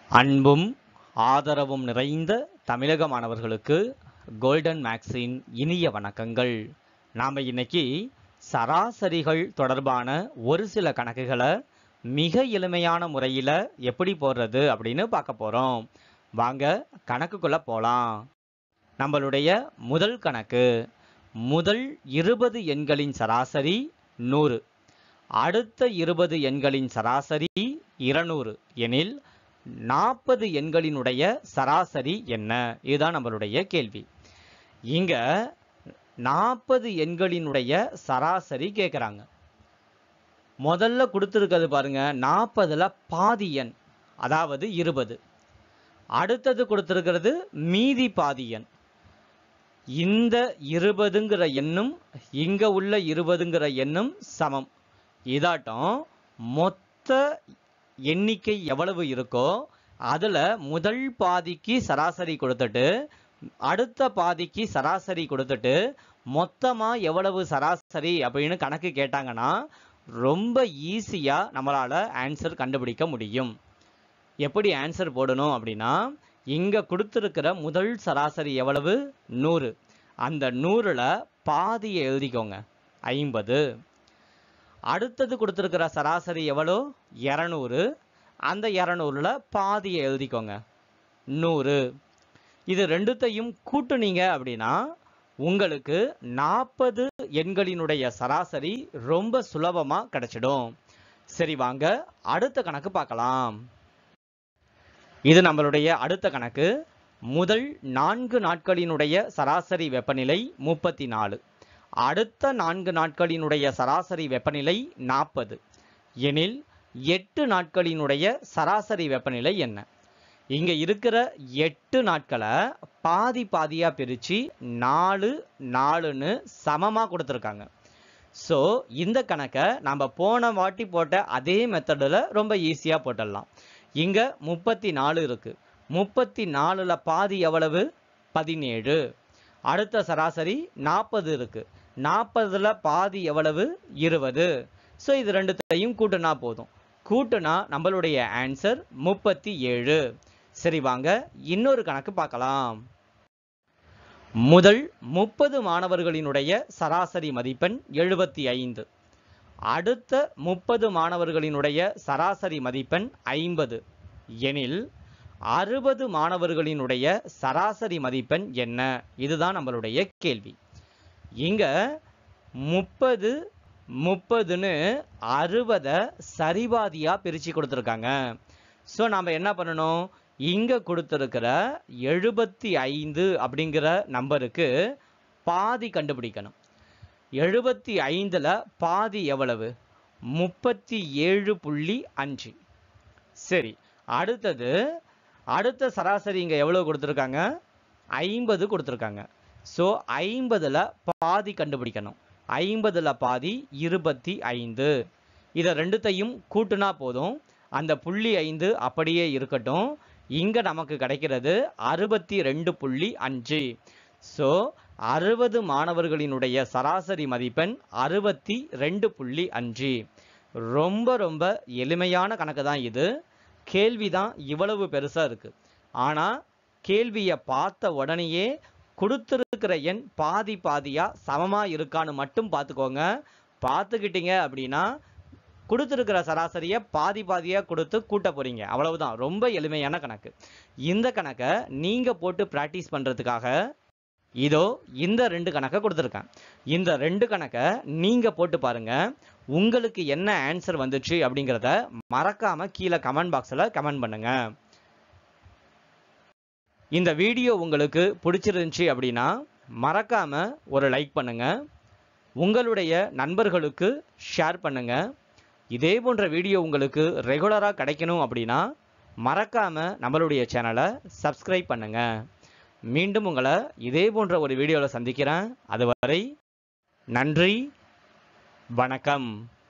அன்பும் ஆதரவும் நிறைந்த தமிழக மாணவர்களுக்கு கோல்டன் மேக்ஸின் இனிய வணக்கங்கள் நாம் இன்னைக்கு சராசரிகள் தொடர்பான ஒரு சில கணக்குகளை மிக எளிமையான முறையில் எப்படி போடுறது அப்படின்னு பார்க்க போகிறோம் வாங்க கணக்குக்குள்ளே போகலாம் நம்மளுடைய முதல் கணக்கு முதல் இருபது எண்களின் சராசரி நூறு அடுத்த இருபது எண்களின் சராசரி இருநூறு எனில் நாற்பது எண்களினுடைய சராசரி என்ன இதுதான் நம்மளுடைய கேள்வி இங்க நாற்பது எண்களினுடைய சராசரி கேட்குறாங்க முதல்ல கொடுத்துருக்கிறது பாருங்க நாற்பதுல பாதி எண் அதாவது இருபது அடுத்தது கொடுத்துருக்கிறது மீதி பாதி எண் இந்த இருபதுங்கிற எண்ணும் இங்க உள்ள இருபதுங்கிற எண்ணும் சமம் இதாட்டம் மொத்த எண்ணிக்கை எவ்வளவு இருக்கோ அதுல முதல் பாதிக்கு சராசரி கொடுத்துட்டு அடுத்த பாதிக்கு சராசரி கொடுத்துட்டு மொத்தமா எவ்வளவு சராசரி அப்படின்னு கணக்கு கேட்டாங்கன்னா ரொம்ப ஈஸியா நம்மளால ஆன்சர் கண்டுபிடிக்க முடியும் எப்படி ஆன்சர் போடணும் அப்படின்னா இங்க கொடுத்துருக்கிற முதல் சராசரி எவ்வளவு நூறு அந்த நூறுல பாதியை எழுதிக்கோங்க ஐம்பது அடுத்தது கொடுத்துருக்கிற சராசரி எவ்வளோ இரநூறு அந்த இரநூறுல பாதியை எழுதிக்கோங்க நூறு இது ரெண்டுத்தையும் கூட்டுனீங்க அப்படின்னா உங்களுக்கு நாற்பது எண்களினுடைய சராசரி ரொம்ப சுலபமா கிடைச்சிடும் சரி வாங்க அடுத்த கணக்கு பார்க்கலாம் இது நம்மளுடைய அடுத்த கணக்கு முதல் நான்கு நாட்களினுடைய சராசரி வெப்பநிலை முப்பத்தி நாலு அடுத்த நான்கு நாட்களினுடைய சராசரி வெப்பநிலை நாற்பது எனில் எட்டு நாட்களினுடைய சராசரி வெப்பநிலை என்ன இங்க இருக்கிற எட்டு நாட்களை பாதி பாதியா பிரிச்சு நாலு நாலுன்னு சமமா கொடுத்துருக்காங்க ஸோ இந்த கணக்கை நம்ம போன வாட்டி போட்ட அதே மெத்தடில் ரொம்ப ஈஸியாக போட்டுடலாம் இங்க முப்பத்தி நாலு இருக்கு முப்பத்தி நாலுல பாதி எவ்வளவு பதினேழு அடுத்த சராசரி நாற்பது இருக்கு நாற்பதுல பாதி எவ்வளவு இருபது ஸோ இது ரெண்டுத்தையும் கூட்டுனா போதும் கூட்டுனா நம்மளுடைய ஆன்சர் முப்பத்தி ஏழு சரி வாங்க இன்னொரு கணக்கு பார்க்கலாம் முதல் முப்பது மாணவர்களினுடைய சராசரி மதிப்பெண் எழுபத்தி ஐந்து அடுத்த முப்பது மாணவர்களினுடைய சராசரி மதிப்பெண் ஐம்பது எனில் அறுபது மாணவர்களினுடைய சராசரி மதிப்பெண் என்ன இதுதான் நம்மளுடைய கேள்வி இங்க முப்பது முப்பதுன்னு அறுபதை சரிபாதியா பிரிச்சு கொடுத்துருக்காங்க ஸோ நாம என்ன பண்ணணும் இங்க கொடுத்துருக்கிற எழுபத்தி ஐந்து அப்படிங்கிற நம்பருக்கு பாதி கண்டுபிடிக்கணும் எழுபத்தி ஐந்துல பாதி எவ்வளவு முப்பத்தி ஏழு புள்ளி அஞ்சு சரி அடுத்தது அடுத்த சராசரி இங்க எவ்வளவு கொடுத்துருக்காங்க ஐம்பது கொடுத்துருக்காங்க ஸோ ஐம்பதுல பாதி கண்டுபிடிக்கணும் ஐம்பதுல பாதி இருபத்தி ஐந்து இதை ரெண்டுத்தையும் கூட்டுனா போதும் அந்த புள்ளி ஐந்து அப்படியே இருக்கட்டும் இங்க நமக்கு கிடைக்கிறது அறுபத்தி ரெண்டு புள்ளி அஞ்சு ஸோ அறுபது மாணவர்களினுடைய சராசரி மதிப்பெண் அறுபத்தி ரெண்டு புள்ளி அஞ்சு ரொம்ப ரொம்ப எளிமையான கணக்கு தான் இது கேள்வி தான் இவ்வளவு பெருசா இருக்கு ஆனா கேள்வியை பார்த்த உடனேயே கொடுத்துருக்கிற எண் பாதி பாதியா சமமா இருக்கான்னு மட்டும் பார்த்துக்கோங்க பார்த்துக்கிட்டீங்க அப்படின்னா கொடுத்துருக்கிற சராசரியை பாதி பாதியா கொடுத்து கூட்ட போறீங்க அவ்வளவுதான் ரொம்ப எளிமையான கணக்கு இந்த கணக்கை நீங்க போட்டு பிராக்டிஸ் பண்றதுக்காக இதோ இந்த ரெண்டு கணக்கை கொடுத்துருக்கேன் இந்த ரெண்டு கணக்கை நீங்க போட்டு பாருங்க உங்களுக்கு என்ன ஆன்சர் வந்துச்சு அப்படிங்கிறத மறக்காம கீழே கமெண்ட் பாக்ஸில் கமெண்ட் பண்ணுங்க இந்த வீடியோ உங்களுக்கு பிடிச்சிருந்துச்சு அப்படின்னா மறக்காம ஒரு லைக் பண்ணுங்க உங்களுடைய நண்பர்களுக்கு ஷேர் பண்ணுங்க இதே போன்ற வீடியோ உங்களுக்கு ரெகுலராக கிடைக்கணும் அப்படின்னா மறக்காம நம்மளுடைய சேனலை சப்ஸ்கிரைப் பண்ணுங்க மீண்டும் உங்களை இதே போன்ற ஒரு வீடியோவில் சந்திக்கிறேன் அதுவரை நன்றி வணக்கம்